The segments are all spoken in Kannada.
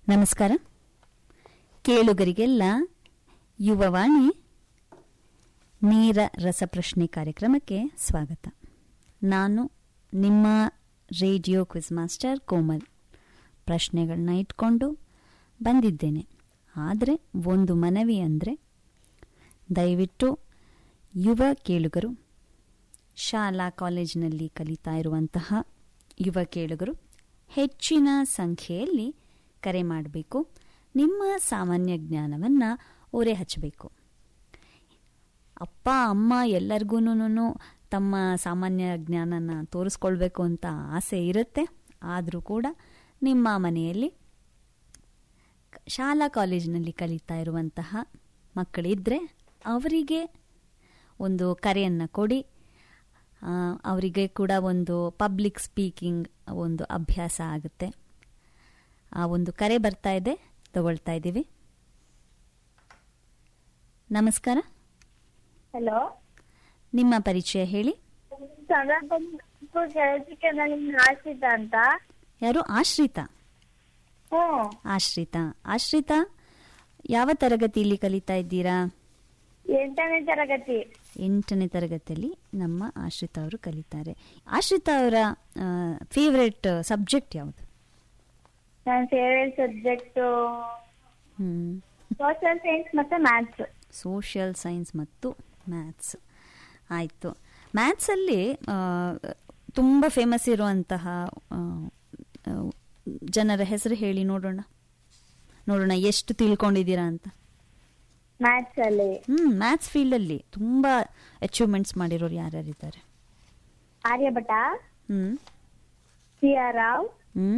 ನಮಸ್ಕಾರ ಕೇಳುಗರಿಗೆಲ್ಲ ಯುವವಾಣಿ ನೇರ ರಸಪ್ರಶ್ನೆ ಕಾರ್ಯಕ್ರಮಕ್ಕೆ ಸ್ವಾಗತ ನಾನು ನಿಮ್ಮ ರೇಡಿಯೋ ಕ್ವಿಜ್ ಮಾಸ್ಟರ್ ಕೋಮಲ್ ಪ್ರಶ್ನೆಗಳನ್ನ ಇಟ್ಕೊಂಡು ಬಂದಿದ್ದೇನೆ ಆದರೆ ಒಂದು ಮನವಿ ಅಂದರೆ ದಯವಿಟ್ಟು ಯುವ ಕೇಳುಗರು ಶಾಲಾ ಕಾಲೇಜಿನಲ್ಲಿ ಕಲಿತಾ ಇರುವಂತಹ ಯುವ ಕೇಳುಗರು ಹೆಚ್ಚಿನ ಸಂಖ್ಯೆಯಲ್ಲಿ ಕರೆ ಮಾಡಬೇಕು ನಿಮ್ಮ ಸಾಮಾನ್ಯ ಜ್ಞಾನವನ್ನು ಓರೆ ಹಚ್ಚಬೇಕು ಅಪ್ಪ ಅಮ್ಮ ಎಲ್ಲರಿಗೂ ತಮ್ಮ ಸಾಮಾನ್ಯ ಜ್ಞಾನನ ತೋರಿಸ್ಕೊಳ್ಬೇಕು ಅಂತ ಆಸೆ ಇರುತ್ತೆ ಆದರೂ ಕೂಡ ನಿಮ್ಮ ಮನೆಯಲ್ಲಿ ಶಾಲಾ ಕಾಲೇಜಿನಲ್ಲಿ ಕಲಿತಾ ಇರುವಂತಹ ಮಕ್ಕಳಿದ್ದರೆ ಅವರಿಗೆ ಒಂದು ಕರೆಯನ್ನು ಕೊಡಿ ಆ, ಅವರಿಗೆ ಕೂಡ ಒಂದು ಪಬ್ಲಿಕ್ ಸ್ಪೀಕಿಂಗ್ ಒಂದು ಅಭ್ಯಾಸ ಆಗುತ್ತೆ ಆ ಒಂದು ಕರೆ ಬರ್ತಾ ಇದೆ ತಗೊಳ್ತಾ ಇದ್ದೀವಿ ನಮಸ್ಕಾರ ಹಲೋ ನಿಮ್ಮ ಪರಿಚಯ ಹೇಳಿ ಕೆಲಸಕ್ಕೆ ನನಗೆ ಆಶ್ರಿತ ಅಂತ ಯಾರು ಆಶ್ರಿತಾ ಹ್ಞೂ ಆಶ್ರಿತಾ ಆಶ್ರಿತಾ ಯಾವ ತರಗತಿಯಲ್ಲಿ ಕಲಿತಾ ಇದ್ದೀರಾ ಎಂಟನೇ ತರಗತಿ ಎಂಟನೇ ತರಗತಿಯಲ್ಲಿ ನಮ್ಮ ಆಶ್ರಿತಾ ಅವರು ಕಲಿತಾರೆ ಆಶ್ರಿತಾ ಅವರ ಫೇವ್ರೆಟ್ ಸಬ್ಜೆಕ್ಟ್ ಯಾವುದು ನನ್ನ favourite subject hmm social science ಮತ್ತೆ ಮ್ಯಾಥ್ಸ್ ಸೋಷಿಯಲ್ ಸೈನ್ಸ್ ಮತ್ತು ಮ್ಯಾಥ್ಸ್ ಆಯಿತು ಮ್ಯಾಥ್ಸಲ್ಲಿ ತುಂಬ ಫೇಮಸ್ ಇರುವಂತಹ ಆ, ಆ, ಜನರ ಹೆಸರು ಹೇಳಿ ನೋಡೋಣ ನೋಡೋಣ ಎಷ್ಟು ತಿಳ್ಕೊಂಡಿದ್ದೀರಾ ಅಂತ ಮ್ಯಾಥ್ಸ್ ಅಲ್ಲಿ ಹ್ಞೂ ಮ್ಯಾಥ್ಸ್ ಫೀಲ್ಡಲ್ಲಿ ತುಂಬ ಅಚೀವ್ಮೆಂಟ್ಸ್ ಮಾಡಿರೋರು ಯಾರ್ಯಾರಿದ್ದಾರೆ ಆರ್ಯಭಟ ಹ್ಞೂ ಸಿ ಆರ್ ರಾವ್ ಹ್ಞೂ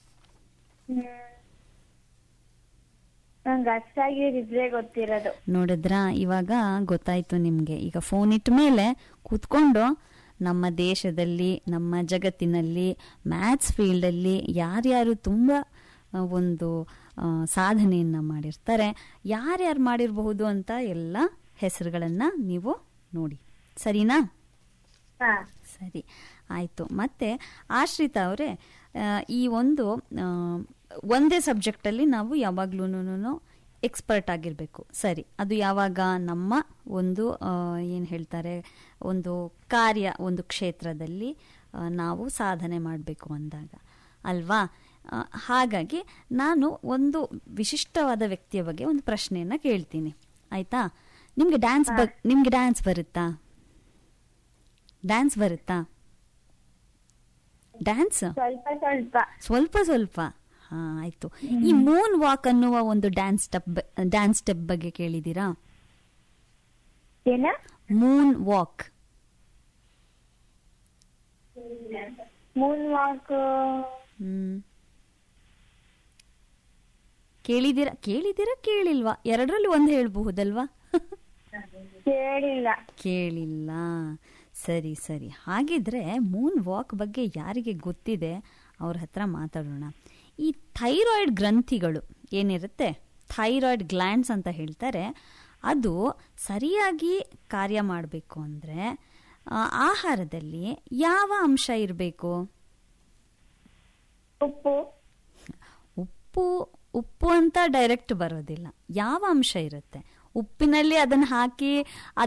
ನಂಗೆ ಅಷ್ಟಾಗಿ ಇದ್ರೆ ಗೊತ್ತಿರೋದು ನೋಡಿದ್ರಾ ಇವಾಗ ಗೊತ್ತಾಯ್ತು ನಿಮಗೆ ಈಗ ಫೋನ್ ಇಟ್ಟ ಮೇಲೆ ಕೂತ್ಕೊಂಡು ನಮ್ಮ ದೇಶದಲ್ಲಿ ನಮ್ಮ ಜಗತ್ತಿನಲ್ಲಿ ಮ್ಯಾಥ್ಸ್ ಫೀಲ್ಡಲ್ಲಿ ಯಾರ್ಯಾರು ತುಂಬ ಆ, ಒಂದು ಆ, ಸಾಧನೆಯನ್ನು ಮಾಡಿರ್ತಾರೆ ಯಾರ್ಯಾರು ಮಾಡಿರಬಹುದು ಅಂತ ಎಲ್ಲ ಹೆಸರುಗಳನ್ನು ನೀವು ನೋಡಿ ಸರಿನಾ ಹಾ ಸರಿ ಆಯಿತು ಮತ್ತೆ ಆಶ್ರಿತ ಅವರೇ ಈ ಒಂದು ಆ, ಒಂದೇ ಸಬ್ಜೆಕ್ಟಲ್ಲಿ ನಾವು ಯಾವಾಗ್ಲೂ ಎಕ್ಸ್ಪರ್ಟ್ ಆಗಿರಬೇಕು ಸರಿ ಅದು ಯಾವಾಗ ನಮ್ಮ ಒಂದು ಏನು ಹೇಳ್ತಾರೆ ಒಂದು ಕಾರ್ಯ ಒಂದು ಕ್ಷೇತ್ರದಲ್ಲಿ ಆ, ನಾವು ಸಾಧನೆ ಮಾಡಬೇಕು ಅಂದಾಗ ಅಲ್ವಾ ಆ, ಹಾಗಾಗಿ ನಾನು ಒಂದು ವಿಶಿಷ್ಟವಾದ ವ್ಯಕ್ತಿಯ ಬಗ್ಗೆ ಒಂದು ಪ್ರಶ್ನೆಯನ್ನು ಕೇಳ್ತೀನಿ ಆಯ್ತಾ ನಿಮಗೆ ಡ್ಯಾನ್ಸ್ ಬ ನಿಮಗೆ ಡ್ಯಾನ್ಸ್ ಬರುತ್ತಾ ಡ್ಯಾನ್ಸ್ ಬರುತ್ತಾ ಡ್ಯಾನ್ಸ್ ಸ್ವಲ್ಪ ಸ್ವಲ್ಪ ಸ್ವಲ್ಪ ಸ್ವಲ್ಪ ಹಾ ಆಯ್ತು ಈ ಮೂನ್ ವಾಕ್ ಅನ್ನುವ ಒಂದು ಡ್ಯಾನ್ಸ್ ಸ್ಟೆಪ್ ಡ್ಯಾನ್ಸ್ ಸ್ಟೆಪ್ ಬಗ್ಗೆ ಕೇಳಿದ್ದೀರಾ ಏನ moon walk moon walk hmm ಕೇಳಿದ್ದೀರಾ ಕೇಳಿದ್ದೀರಾ ಕೇಳಿಲ್ವಾ ಎರಡರಲ್ಲಿ ಒಂದು ಹೇಳ್ಬಹುದಲ್ವಾ ಕೇಳಿಲ್ಲ ಕೇಳಿಲ್ಲ ಸರಿ ಸರಿ ಹಾಗಿದ್ರೆ ಮೂನ್ ವಾಕ್ ಬಗ್ಗೆ ಯಾರಿಗೆ ಗೊತ್ತಿದೆ ಅವ್ರ ಹತ್ರ ಮಾತಾಡೋಣ ಈ ಥೈರಾಯ್ಡ್ ಗ್ರಂಥಿಗಳು ಏನಿರುತ್ತೆ ಥೈರಾಯ್ಡ್ ಗ್ಲ್ಯಾಂಡ್ಸ್ ಅಂತ ಹೇಳ್ತಾರೆ ಅದು ಸರಿಯಾಗಿ ಕಾರ್ಯ ಮಾಡಬೇಕು ಅಂದರೆ ಆಹಾರದಲ್ಲಿ ಯಾವ ಅಂಶ ಇರಬೇಕು ಉಪ್ಪು ಉಪ್ಪು ಉಪ್ಪು ಅಂತ ಡೈರೆಕ್ಟ್ ಬರೋದಿಲ್ಲ ಯಾವ ಅಂಶ ಇರುತ್ತೆ ಉಪ್ಪಿನಲ್ಲಿ ಅದನ್ನು ಹಾಕಿ